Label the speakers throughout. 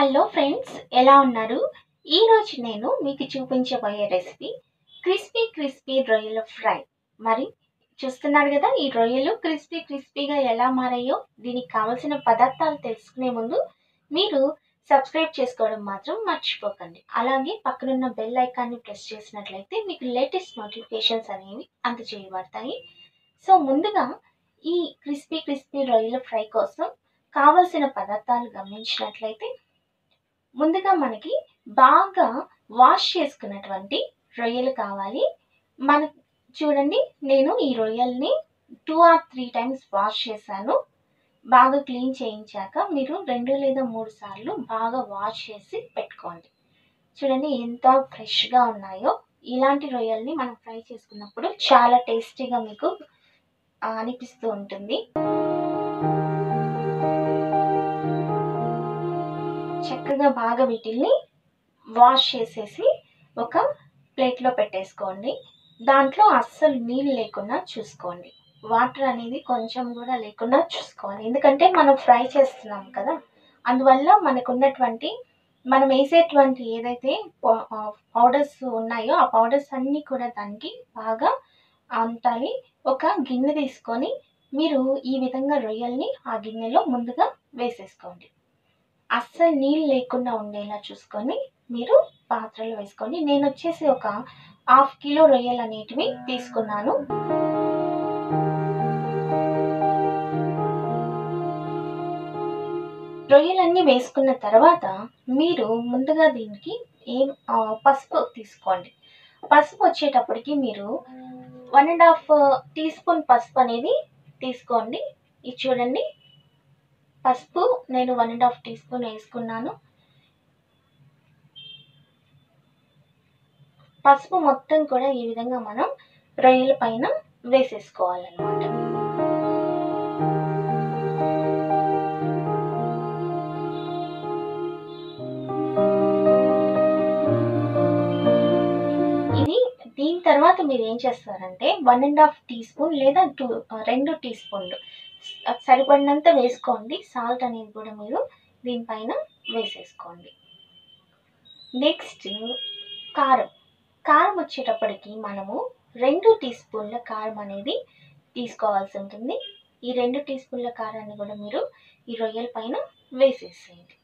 Speaker 1: hello friends ఎలా ఉన్నారు ఈరోజు నేను మీకు చూపించబోయే రెసిపీ క్రిస్పీ క్రిస్పీ రొయ్యల ఫ్రై మరి చూస్తున్నారు కదా ఈ రొయ్యలు క్రిస్పీ క్రిస్పీగా ఎలా మారాయో దీనికి కావలసిన పదార్థాలు తెలుసుకునే ముందు మీరు సబ్స్క్రైబ్ చేసుకోవడం మాత్రం మర్చిపోకండి అలాగే పక్కనున్న బెల్ ఐకాన్ని ప్రెస్ చేసినట్లయితే మీకు లేటెస్ట్ నోటిఫికేషన్స్ అనేవి అందజేయబడతాయి సో ముందుగా ఈ క్రిస్పీ క్రిస్పీ రొయ్యల ఫ్రై కోసం కావలసిన పదార్థాలు గమనించినట్లయితే ముందుగా మనకి బాగా వాష్ చేసుకున్నటువంటి రొయ్యలు కావాలి మన చూడండి నేను ఈ రొయ్యల్ని two or three times wash చేశాను బాగా క్లీన్ చేయించాక మీరు రెండు లేదా మూడు సార్లు బాగా వాష్ చేసి పెట్టుకోండి చూడండి ఎంత ఫ్రెష్గా ఉన్నాయో ఇలాంటి రొయ్యల్ని మనం ఫ్రై చేసుకున్నప్పుడు చాలా టేస్టీగా మీకు ఆ, అనిపిస్తూ ఉంటుంది చక్కగా బాగా వీటిల్ని వాష్ చేసేసి ఒక ప్లేట్లో పెట్టేసుకోండి దాంట్లో అస్సలు నీళ్ళు లేకుండా చూసుకోండి వాటర్ అనేది కొంచెం కూడా లేకుండా చూసుకోవాలి ఎందుకంటే మనం ఫ్రై చేస్తున్నాం కదా అందువల్ల మనకు ఉన్నటువంటి మనం వేసేటువంటి ఏదైతే పౌడర్స్ ఉన్నాయో ఆ పౌడర్స్ అన్నీ కూడా దానికి బాగా అంటాలి ఒక గిన్నె తీసుకొని మీరు ఈ విధంగా రొయ్యల్ని ఆ గిన్నెలో ముందుగా వేసేసుకోండి అస్సలు నీళ్ళు లేకుండా ఉండేలా చూసుకొని మీరు పాత్రలో వేసుకోండి నేను వచ్చేసి ఒక హాఫ్ కిలో రొయ్యలు అనేటివి తీసుకున్నాను రొయ్యలన్నీ వేసుకున్న తర్వాత మీరు ముందుగా దీనికి ఏం ఆ, పసుపు తీసుకోండి పసుపు వచ్చేటప్పటికి మీరు one and half teaspoon పసుపు అనేది తీసుకోండి ఇది చూడండి పసుపు నేను one and half teaspoon వేసుకున్నాను పసుపు మొత్తం కూడా ఈ విధంగా మనం రొయ్యల పైన వేసేసుకోవాలన్నమాట ఇది దీని తర్వాత మీరు ఏం చేస్తారంటే one and half teaspoon లేదా టూ రెండు టీ స్పూన్లు సరిపడినంత వేసుకోండి సాల్ట్ అనేది కూడా మీరు దీనిపైన వేసేసుకోండి నెక్స్ట్ కారం కారం వచ్చేటప్పటికి మనము రెండు టీ స్పూన్ల కారం అనేది తీసుకోవాల్సి ఉంటుంది ఈ రెండు టీ స్పూన్ల కారాన్ని కూడా మీరు ఈ రొయ్యల పైన వేసేసేయండి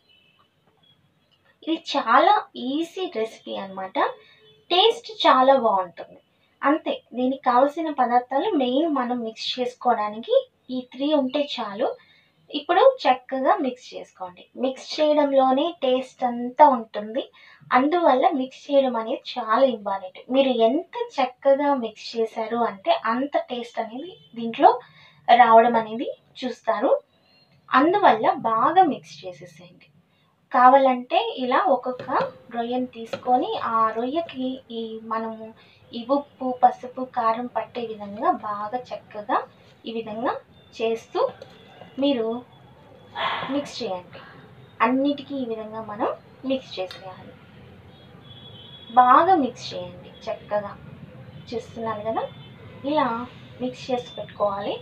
Speaker 1: ఇది చాలా ఈజీ రెసిపీ అన్నమాట టేస్ట్ చాలా బాగుంటుంది అంతే దీనికి కావలసిన పదార్థాలు మెయిన్ మనం మిక్స్ చేసుకోవడానికి ఈ త్రీ ఉంటే చాలు ఇప్పుడు చక్కగా మిక్స్ చేసుకోండి మిక్స్ చేయడంలోనే టేస్ట్ అంతా ఉంటుంది అందువల్ల మిక్స్ చేయడం అనేది చాలా ఇంపార్టెంట్ మీరు ఎంత చక్కగా మిక్స్ చేశారు అంటే అంత టేస్ట్ అనేది దీంట్లో రావడం అనేది చూస్తారు అందువల్ల బాగా మిక్స్ చేసేసేయండి కావాలంటే ఇలా ఒక్కొక్క రొయ్యను తీసుకొని ఆ రొయ్యకి ఈ మనము ఈ ఉప్పు పసుపు కారం పట్టే విధంగా బాగా చక్కగా ఈ విధంగా చేస్తూ మీరు మిక్స్ చేయండి అన్నిటికీ ఈ విధంగా మనం మిక్స్ చేసేయాలి బాగా మిక్స్ చేయండి చక్కగా చూస్తున్నాను కదా ఇలా మిక్స్ చేసి పెట్టుకోవాలి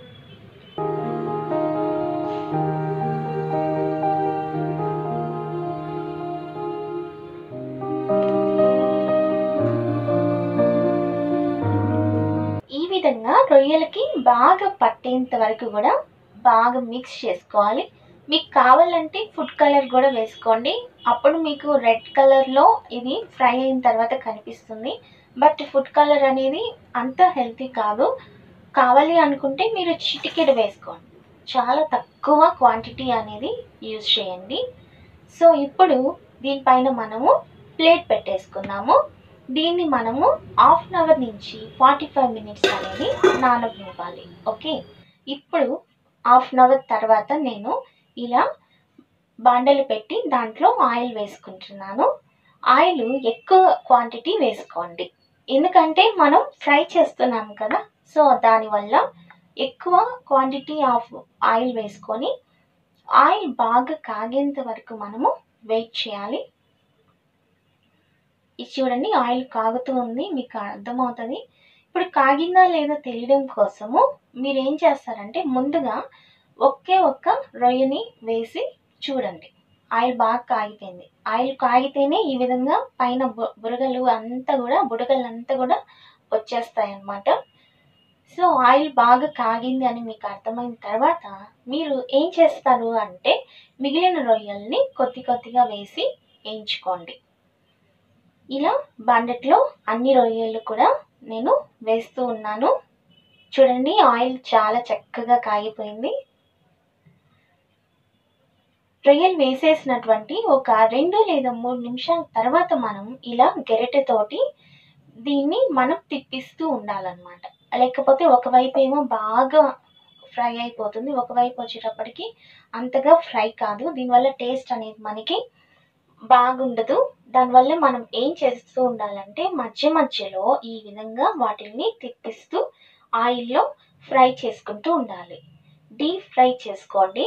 Speaker 1: ఈ విధంగా రొయ్యలకి బాగా పట్టేంత వరకు కూడా బాగా మిక్స్ చేసుకోవాలి మీకు కావాలంటే ఫుడ్ కలర్ కూడా వేసుకోండి అప్పుడు మీకు రెడ్ కలర్లో ఇది ఫ్రై అయిన తర్వాత కనిపిస్తుంది బట్ ఫుడ్ కలర్ అనేది అంత హెల్తీ కాదు కావాలి అనుకుంటే మీరు చిటికెడు వేసుకోండి చాలా తక్కువ క్వాంటిటీ అనేది యూజ్ చేయండి సో ఇప్పుడు దీనిపైన మనము ప్లేట్ పెట్టేసుకుందాము దీన్ని మనము హాఫ్ అన్ అవర్ నుంచి ఫార్టీ ఫైవ్ మినిట్స్ అనేది నాననివ్వాలి ఓకే ఇప్పుడు హాఫ్ అన్ అవర్ తర్వాత నేను ఇలా బాండలు పెట్టి దాంట్లో ఆయిల్ వేసుకుంటున్నాను ఆయిల్ ఎక్కువ క్వాంటిటీ వేసుకోండి ఎందుకంటే మనం ఫ్రై చేస్తున్నాం కదా సో దానివల్ల ఎక్కువ క్వాంటిటీ ఆఫ్ ఆయిల్ వేసుకొని ఆయిల్ బాగా కాగేంత వరకు మనము వెయిట్ చేయాలి ఇది చూడండి ఆయిల్ కాగుతూ ఉంది మీకు అర్థమవుతుంది ఇప్పుడు కాగిందా లేదా తెలియడం కోసము మీరు ఏం చేస్తారంటే ముందుగా ఒకే ఒక్క రొయ్యని వేసి చూడండి ఆయిల్ బాగా కాగిపోయింది ఆయిల్ కాగితేనే ఈ విధంగా పైన బు- బురగలు అంతా కూడా బుడగలు అంతా కూడా వచ్చేస్తాయి అన్నమాట సో ఆయిల్ బాగా కాగింది అని మీకు అర్థమైన తర్వాత మీరు ఏం చేస్తారు అంటే మిగిలిన రొయ్యల్ని కొద్ది కొద్దిగా వేసి వేయించుకోండి ఇలా బండెట్లో అన్ని రొయ్యలు కూడా నేను వేస్తూ ఉన్నాను చూడండి ఆయిల్ చాలా చక్కగా కాగిపోయింది రొయ్యలు వేసేసినటువంటి ఒక రెండు లేదా మూడు నిమిషాల తర్వాత మనం ఇలా గెరటెతోటి దీన్ని మనం తిప్పిస్తూ ఉండాలన్నమాట లేకపోతే ఒకవైపు ఏమో బాగా ఫ్రై అయిపోతుంది ఒకవైపు వచ్చేటప్పటికి అంతగా ఫ్రై కాదు దీనివల్ల టేస్ట్ అనేది మనకి బాగుండదు దానివల్ల మనం ఏం చేస్తూ ఉండాలంటే మధ్య మధ్యలో ఈ విధంగా వాటిని తిప్పిస్తూ ఆయిల్లో ఫ్రై చేసుకుంటూ ఉండాలి డీప్ ఫ్రై చేసుకోండి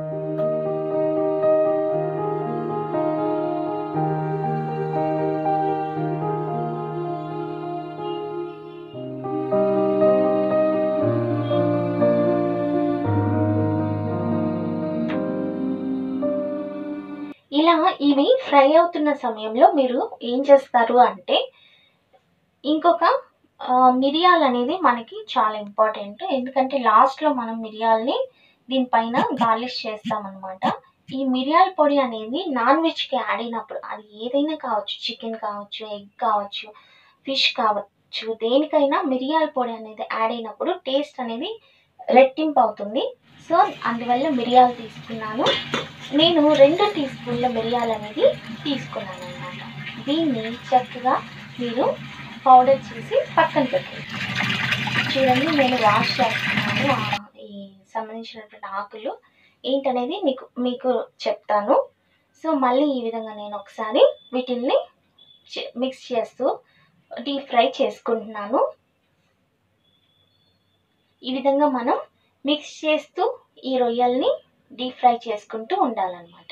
Speaker 1: ఇలా ఇవి ఫ్రై అవుతున్న సమయంలో మీరు ఏం చేస్తారు అంటే ఇంకొక ఆ, మిరియాలు అనేది మనకి చాలా ఇంపార్టెంట్ ఎందుకంటే లాస్ట్లో మనం మిరియాల్ని దీనిపైన గార్లిష్ చేస్తామన్నమాట ఈ మిరియాల పొడి అనేది నాన్ వెజ్కి యాడ్ అయినప్పుడు అది ఏదైనా కావచ్చు చికెన్ కావచ్చు ఎగ్ కావచ్చు ఫిష్ కావచ్చు దేనికైనా మిరియాల పొడి అనేది యాడ్ అయినప్పుడు టేస్ట్ అనేది రెట్టింపు అవుతుంది సో అందువల్ల మిరియాలు తీసుకున్నాను నేను రెండు టీ స్పూన్ల మిరియాలు అనేది తీసుకున్నాను అనమాట దీన్ని చక్కగా మీరు పౌడర్ చేసి పక్కన పెట్టండి చూడండి నేను వాష్ చేస్తున్నాను ఆ ఈ సంబంధించినటువంటి ఆకులు ఏంటనేది మీకు మీకు చెప్తాను సో మళ్ళీ ఈ విధంగా నేను ఒకసారి వీటిల్ని చి- మిక్స్ చేస్తూ డీప్ ఫ్రై చేసుకుంటున్నాను ఈ విధంగా మనం మిక్స్ చేస్తూ ఈ రొయ్యల్ని డీప్ ఫ్రై చేసుకుంటూ ఉండాలన్నమాట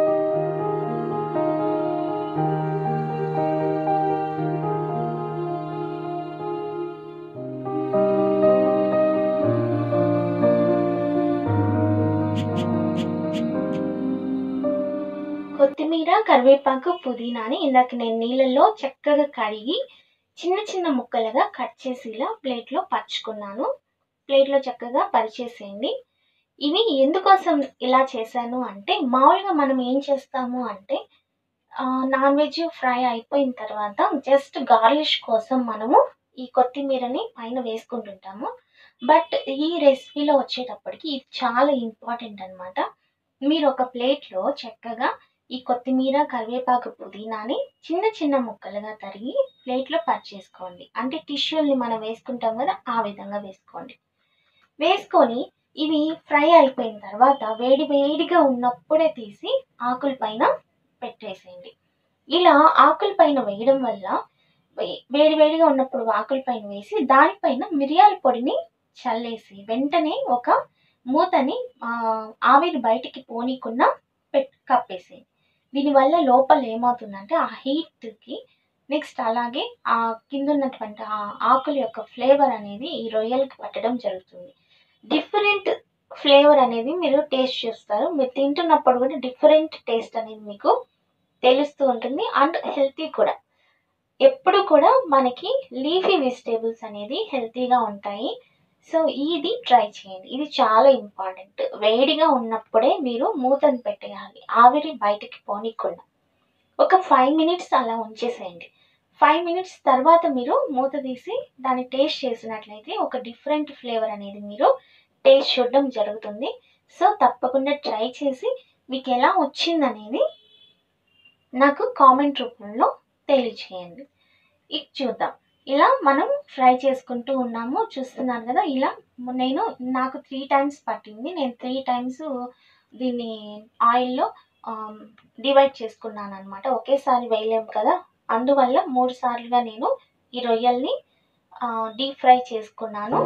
Speaker 1: కొత్తిమీర కరివేపాకు పుదీనాని ఇందాక నేను నీళ్ళల్లో చక్కగా కడిగి చిన్న చిన్న ముక్కలుగా కట్ చేసి ఇలా ప్లేట్లో పరుచుకున్నాను ప్లేట్లో చక్కగా పరిచేసేయండి ఇవి ఎందుకోసం ఇలా చేశాను అంటే మామూలుగా మనం ఏం చేస్తాము అంటే నాన్ వెజ్ ఫ్రై అయిపోయిన తర్వాత జస్ట్ గార్లిష్ కోసం మనము ఈ కొత్తిమీరని పైన వేసుకుంటుంటాము బట్ ఈ రెసిపీలో వచ్చేటప్పటికి ఇది చాలా ఇంపార్టెంట్ అన్నమాట మీరు ఒక ప్లేట్లో చక్కగా ఈ కొత్తిమీర కరివేపాకు పుదీనాని చిన్న చిన్న ముక్కలుగా తరిగి ప్లేట్లో పర్చేసుకోండి అంటే టిష్యూల్ని మనం వేసుకుంటాం కదా ఆ విధంగా వేసుకోండి వేసుకొని ఇవి ఫ్రై అయిపోయిన తర్వాత వేడి వేడిగా ఉన్నప్పుడే తీసి ఆకుల పైన పెట్టేసేయండి ఇలా ఆకుల పైన వేయడం వల్ల వే- వేడి వేడిగా ఉన్నప్పుడు ఆకుల పైన వేసి దానిపైన మిరియాల పొడిని చల్లేసి వెంటనే ఒక మూతని ఆ, ఆవిరి బయటికి పోనీకుండా పెట్ కప్పేసేయండి దీనివల్ల లోపల ఏమవుతుందంటే ఆ హీట్కి నెక్స్ట్ అలాగే ఆ కింద ఉన్నటువంటి ఆ ఆకుల యొక్క ఫ్లేవర్ అనేది ఈ రొయ్యలకి పట్టడం జరుగుతుంది డిఫరెంట్ ఫ్లేవర్ అనేది మీరు టేస్ట్ చేస్తారు మీరు తింటున్నప్పుడు కూడా డిఫరెంట్ టేస్ట్ అనేది మీకు తెలుస్తూ ఉంటుంది అండ్ హెల్తీ కూడా ఎప్పుడు కూడా మనకి లీఫీ వెజిటేబుల్స్ అనేది హెల్తీగా ఉంటాయి సో ఇది ట్రై చేయండి ఇది చాలా ఇంపార్టెంట్ వేడిగా ఉన్నప్పుడే మీరు మూతను పెట్టేయాలి ఆవిరి బయటకి పోనీకుండా ఒక ఫైవ్ మినిట్స్ అలా ఉంచేసేయండి ఫైవ్ మినిట్స్ తర్వాత మీరు మూత తీసి దాన్ని టేస్ట్ చేసినట్లయితే ఒక డిఫరెంట్ ఫ్లేవర్ అనేది మీరు టేస్ట్ చూడడం జరుగుతుంది సో తప్పకుండా ట్రై చేసి మీకు ఎలా వచ్చిందనేది నాకు కామెంట్ రూపంలో తెలియచేయండి ఇది చూద్దాం ఇలా మనం ఫ్రై చేసుకుంటూ ఉన్నాము చూస్తున్నాను కదా ఇలా నేను నాకు త్రీ టైమ్స్ పట్టింది నేను త్రీ టైమ్స్ దీన్ని ఆయిల్లో డివైడ్ చేసుకున్నాను అనమాట ఒకేసారి వేయలేము కదా అందువల్ల మూడు సార్లుగా నేను ఈ రొయ్యల్ని డీప్ ఫ్రై చేసుకున్నాను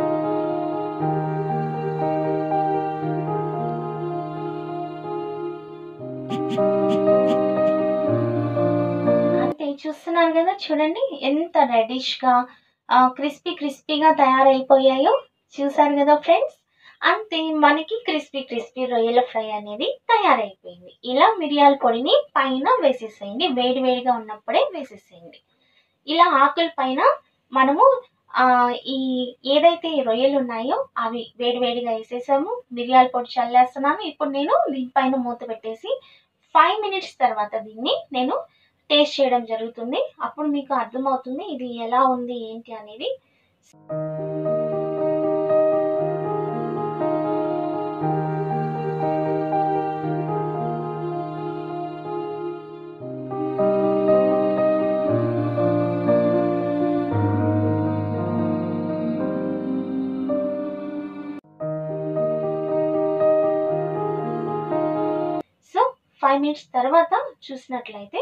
Speaker 1: అంతే చూస్తున్నారు కదా చూడండి ఎంత రెడిష్గా క్రిస్పీ క్రిస్పీగా తయారైపోయాయో చూసారు కదా ఫ్రెండ్స్ అంతే మనకి క్రిస్పీ క్రిస్పీ రొయ్యల ఫ్రై అనేది తయారైపోయింది ఇలా మిరియాల పొడిని పైన వేసేసేయండి వేడి వేడిగా ఉన్నప్పుడే వేసేసేయండి ఇలా ఆకుల పైన మనము ఆ, ఈ ఏదైతే ఈ రొయ్యలు ఉన్నాయో అవి వేడి వేడిగా వేసేసాము మిరియాల పొడి చల్లేస్తున్నాను ఇప్పుడు నేను దీనిపైన మూత పెట్టేసి ఫైవ్ మినిట్స్ తర్వాత దీన్ని నేను టేస్ట్ చేయడం జరుగుతుంది అప్పుడు మీకు అర్థమవుతుంది ఇది ఎలా ఉంది ఏంటి అనేది సో ఫైవ్ మినిట్స్ తర్వాత చూసినట్లయితే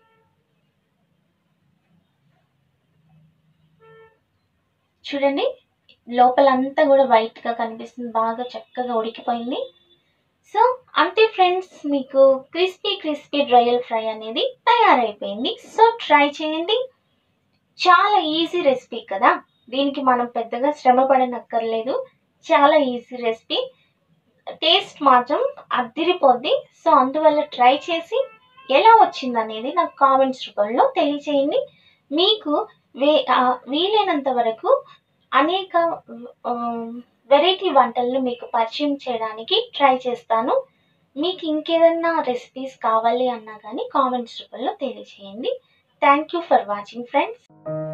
Speaker 1: చూడండి లోపలంతా కూడా వైట్గా కనిపిస్తుంది బాగా చక్కగా ఉడికిపోయింది సో అంతే ఫ్రెండ్స్ మీకు క్రిస్పీ క్రిస్పీ రొయ్యల్ ఫ్రై అనేది తయారైపోయింది సో ట్రై చేయండి చాలా ఈజీ రెసిపీ కదా దీనికి మనం పెద్దగా శ్రమ పడనక్కర్లేదు చాలా ఈజీ రెసిపీ టేస్ట్ మాత్రం అద్దిరిపోద్ది సో అందువల్ల ట్రై చేసి ఎలా వచ్చింది అనేది నాకు కామెంట్స్ రూపంలో తెలియచేయండి మీకు వే ఆ, వీలైనంత వరకు అనేక వెరైటీ వంటలను మీకు పరిచయం చేయడానికి ట్రై చేస్తాను మీకు ఇంకేదన్నా రెసిపీస్ కావాలి అన్నా కానీ కామెంట్స్ రూపంలో తెలియచేయండి thank you for watching friends